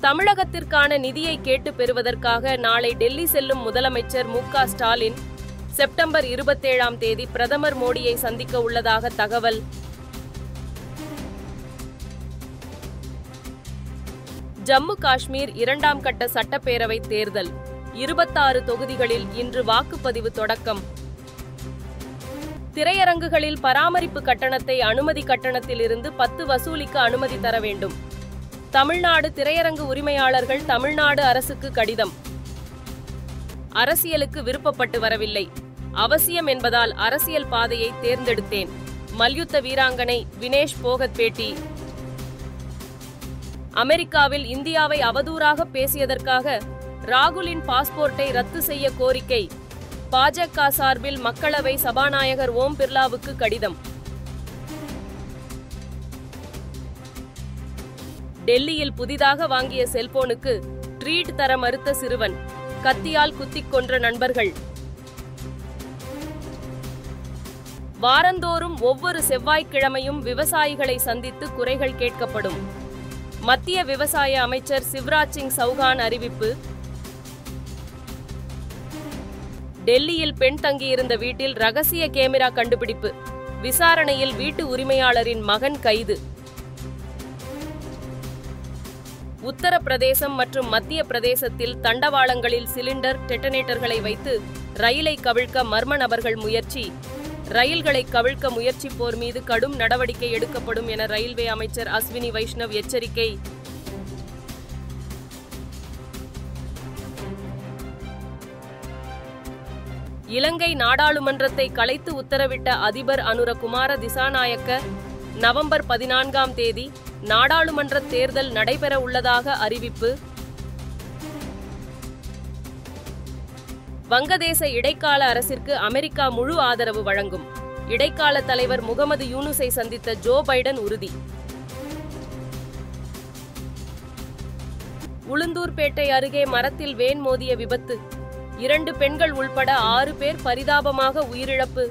தமிழகத்திற்கான நிதியை கேட்டு பெறுவதற்காக நாளை டெல்லி செல்லும் முதலமைச்சர் மு க ஸ்டாலின் செப்டம்பர் இருபத்தேழாம் தேதி பிரதமர் மோடியை சந்திக்க உள்ளதாக தகவல் ஜம்மு காஷ்மீர் இரண்டாம் கட்ட சட்டப்பேரவை தேர்தல் இருபத்தாறு தொகுதிகளில் இன்று வாக்குப்பதிவு தொடக்கம் திரையரங்குகளில் பராமரிப்பு கட்டணத்தை அனுமதி கட்டணத்திலிருந்து பத்து வசூலிக்க அனுமதி தர வேண்டும் தமிழ்நாடு திரையரங்கு உரிமையாளர்கள் தமிழ்நாடு அரசுக்கு கடிதம் அரசியலுக்கு விருப்பப்பட்டு வரவில்லை அவசியம் என்பதால் அரசியல் பாதையை தேர்ந்தெடுத்தேன் மல்யுத்த வீராங்கனை வினேஷ் போகத் பேட்டி அமெரிக்காவில் இந்தியாவை அவதூறாக பேசியதற்காக ராகுலின் பாஸ்போர்ட்டை ரத்து செய்ய கோரிக்கை பாஜக சார்பில் மக்களவை சபாநாயகர் ஓம் பிர்லாவுக்கு கடிதம் டெல்லியில் புதிதாக வாங்கிய செல்போனுக்கு ட்ரீட் தர மறுத்த சிறுவன் கத்தியால் குத்திக் கொன்ற நண்பர்கள் வாரந்தோறும் ஒவ்வொரு செவ்வாய்க்கிழமையும் விவசாயிகளை சந்தித்து குறைகள் கேட்கப்படும் மத்திய விவசாய அமைச்சர் சிவராஜ் சிங் சௌகான் அறிவிப்பு டெல்லியில் பெண் தங்கியிருந்த வீட்டில் ரகசிய கேமிரா கண்டுபிடிப்பு விசாரணையில் வீட்டு உரிமையாளரின் மகன் கைது உத்தரப்பிரதேசம் மற்றும் மத்திய பிரதேசத்தில் தண்டவாளங்களில் சிலிண்டர் டெட்டனேட்டர்களை வைத்து ரயிலை கவிழ்க்க மர்ம நபர்கள் முயற்சி ரயில்களை கவிழ்க்க முயற்சிப்போர் மீது கடும் நடவடிக்கை எடுக்கப்படும் என ரயில்வே அமைச்சர் அஸ்வினி வைஷ்ணவ் எச்சரிக்கை இலங்கை நாடாளுமன்றத்தை கலைத்து உத்தரவிட்ட அதிபர் அனுர குமார திசாநாயக்க நவம்பர் பதினான்காம் தேதி நாடாளுமன்ற தேர்தல் நடைபெற உள்ளதாக அறிவிப்பு வங்கதேச இடைக்கால அரசிற்கு அமெரிக்கா முழு ஆதரவு வழங்கும் இடைக்கால தலைவர் முகமது யூனுஸை சந்தித்த ஜோ பைடன் உறுதி உளுந்தூர்பேட்டை அருகே மரத்தில் வேன் மோதிய விபத்து இரண்டு பெண்கள் உள்பட ஆறு பேர் பரிதாபமாக உயிரிழப்பு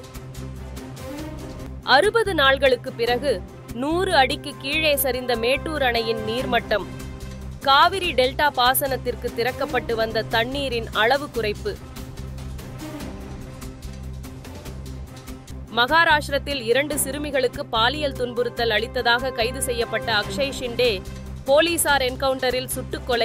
அறுபது நாள்களுக்கு பிறகு நூறு அடிக்கு கீழே சரிந்த மேட்டூர் அணையின் நீர்மட்டம் காவிரி டெல்டா பாசனத்திற்கு திறக்கப்பட்டு வந்த தண்ணீரின் அளவு குறைப்பு மகாராஷ்டிரத்தில் இரண்டு சிறுமிகளுக்கு பாலியல் துன்புறுத்தல் அளித்ததாக கைது செய்யப்பட்ட அக்ஷய் ஷிண்டே போலீசார் என்கவுண்டரில் சுட்டுக்கொலை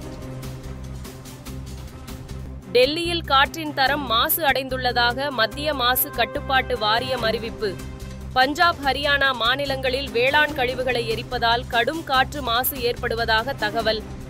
டெல்லியில் காற்றின் தரம் மாசு அடைந்துள்ளதாக மத்திய மாசு கட்டுப்பாட்டு வாரியம் அறிவிப்பு பஞ்சாப் ஹரியானா மாநிலங்களில் வேளாண் கழிவுகளை எரிப்பதால் கடும் காற்று மாசு ஏற்படுவதாக தகவல்